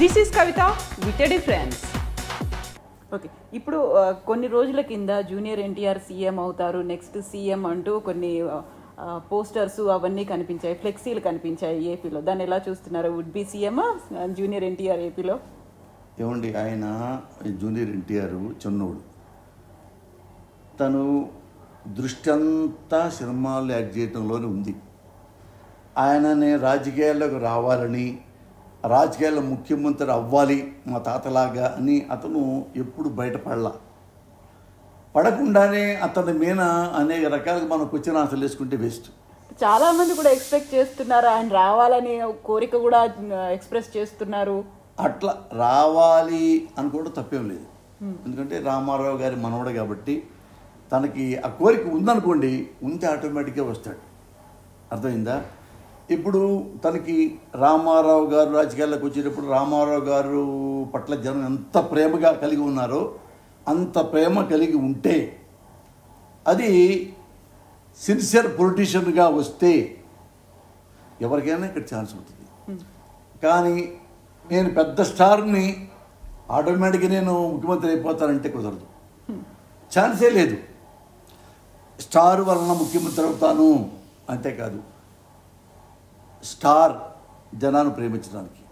this is Kavitha with difference okay ఇప్పుడు ఆ, కొన్ని రోజుల కింద జూనియర్ ఎన్టీఆర్ సీఎం అవుతారు నెక్స్ట్ సీఎం అంటూ కొన్ని పోస్టర్స్ అవన్నీ కనిపించాయి ఫ్లెక్సీలు కనిపించాయి ఏపీలో దాన్ని ఎలా చూస్తున్నారు would be CM junior NTR ఏపీలో ఏమండి ఆయన జూనియర్ ఎన్టీఆర్ చిన్నోడు తను దృష్టి అంతా సినిమాలు యాక్ట్ చేయడంలోనే ఉంది ఆయనని రాజకీయాల్లోకి రావాలని రాజకీయాల్లో ముఖ్యమంత్రి అవ్వాలి మా తాతలాగా అని అతను ఎప్పుడు బయటపడలా పడకుండానే అతని మీద అనేక రకాలుగా మనం క్వశ్చన్ ఆన్సర్లు వేసుకుంటే వేస్ట్ చాలా మంది కూడా ఎక్స్పెక్ట్ చేస్తున్నారు ఆయన రావాలని కోరిక కూడా ఎక్స్ప్రెస్ చేస్తున్నారు అట్లా రావాలి అనుకోవడం తప్పేం లేదు ఎందుకంటే రామారావు గారి మనవడు కాబట్టి తనకి ఆ కోరిక ఉందనుకోండి ఉంటే ఆటోమేటిక్గా వస్తాడు అర్థమైందా ఇప్పుడు తనకి రామారావు గారు రాజకీయాల్లోకి వచ్చేటప్పుడు రామారావు గారు పట్ల జనం ఎంత ప్రేమగా కలిగి ఉన్నారో అంత ప్రేమ కలిగి ఉంటే అది సిన్సియర్ పొలిటీషియన్గా వస్తే ఎవరికైనా ఇక్కడ ఛాన్స్ ఉంటుంది కానీ నేను పెద్ద స్టార్ని ఆటోమేటిక్గా నేను ముఖ్యమంత్రి అయిపోతానంటే కుదరదు ఛాన్సే లేదు స్టార్ వలన ముఖ్యమంత్రి అవుతాను అంతేకాదు స్టార్ జనాన్ని ప్రేమించడానికి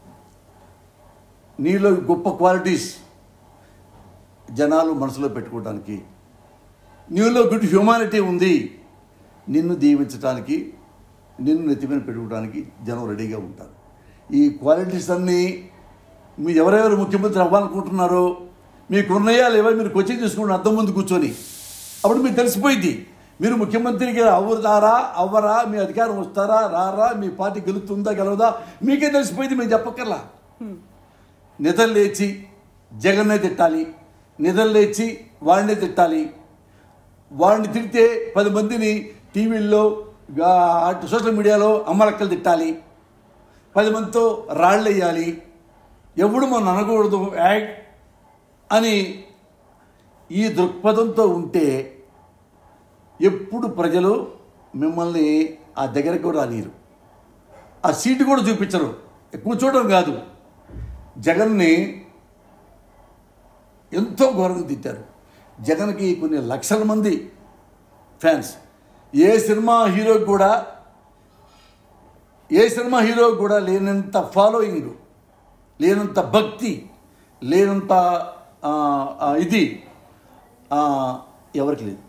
నీలో గొప్ప క్వాలిటీస్ జనాలు మనసులో పెట్టుకోవడానికి నీలో గుడ్ హ్యూమానిటీ ఉంది నిన్ను దీవించడానికి నిన్ను నెత్తిమీద పెట్టుకోవడానికి జనం రెడీగా ఉంటారు ఈ క్వాలిటీస్ అన్నీ మీరు ఎవరెవరు ముఖ్యమంత్రి అవ్వాలనుకుంటున్నారో మీకు ఉన్నాయా లేవా మీరు కోచింగ్ చేసుకుని అద్దం ముందు కూర్చొని అప్పుడు మీకు తెలిసిపోయింది మీరు ముఖ్యమంత్రిగా అవుతారా అవ్వరా మీ అధికారం వస్తారా రారా మీ పార్టీ గెలుతుందా గెలవదా మీకే తెలిసిపోయింది మేము చెప్పక్కర్లా నిద్ర లేచి జగన్నే తిట్టాలి నిద్ర లేచి వాడినే తిట్టాలి వాడిని తిడితే పది మందిని టీవీల్లో గా- అటు సోషల్ మీడియాలో అమ్మలక్కలు తిట్టాలి పది మందితో రాళ్ళు వేయాలి ఎప్పుడు మనం అనకూడదు యాక్ అని ఈ దృక్పథంతో ఉంటే ఎప్పుడు ప్రజలు మిమ్మల్ని ఆ దగ్గరకు కూడా రానియరు ఆ సీటు కూడా చూపించరు కూర్చోవడం కాదు జగన్ని ఎంతో ఘోరంగా తిట్టారు జగన్కి కొన్ని లక్షల మంది ఫ్యాన్స్ ఏ సినిమా హీరోకి కూడా ఏ సినిమా హీరోకి కూడా లేనంత ఫాలోయింగ్ లేనంత భక్తి లేనంత ఆ, ఆ, ఇది ఆ, ఎవరికి లేదు